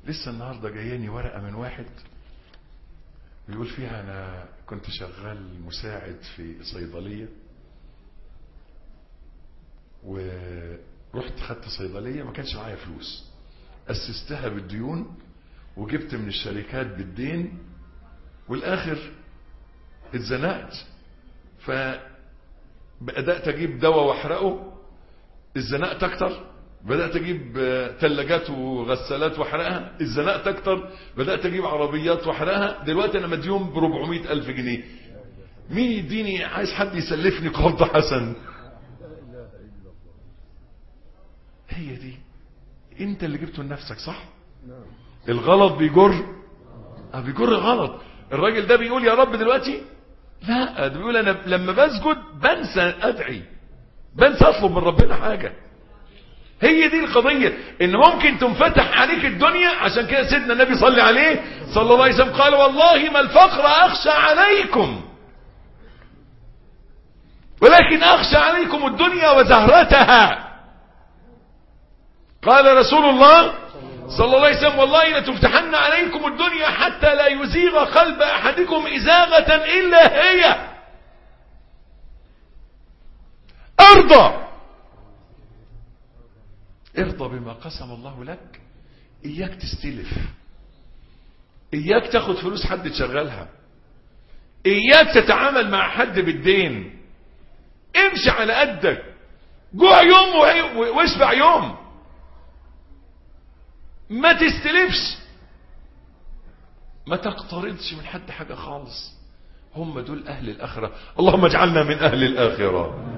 لسه النهاردة جاياني ورقة من واحد بيقول فيها أنا كنت شغال مساعد في صيدلية ورحت خدت صيدلية ما كانش معايا فلوس أسستها بالديون وجبت من الشركات بالدين والآخر اتزنقت فبدأت أجيب دواء واحرقه اتزنقت أكتر بدأت أجيب ثلاجات وغسالات واحرقها اتزنقت أكتر بدأت أجيب عربيات واحرقها دلوقتي أنا مديون ب 400 ألف جنيه مين يديني عايز حد يسلفني قبض حسن هي دي انت اللي جبته لنفسك صح الغلط بيجر اه بيجر غلط الراجل ده بيقول يا رب دلوقتي لا ده بيقول انا لما بسجد بنسى ادعي بنسى اطلب من ربنا حاجه هي دي القضية ان ممكن تنفتح عليك الدنيا عشان كده سيدنا النبي صلى عليه صلى الله عليه وسلم قال والله ما الفقر اخشى عليكم ولكن اخشى عليكم الدنيا وزهرتها قال رسول الله صلى الله عليه وسلم والله لتفتحن عليكم الدنيا حتى لا يزيغ قلب احدكم ازاغة الا هي ارضى ارضى بما قسم الله لك اياك تستلف اياك تاخد فلوس حد تشغلها اياك تتعامل مع حد بالدين امشي على قدك جوع يوم واشبع يوم ما تستلفش ما تقترضش من حد حاجة خالص هم دول أهل الآخرة اللهم اجعلنا من أهل الآخرة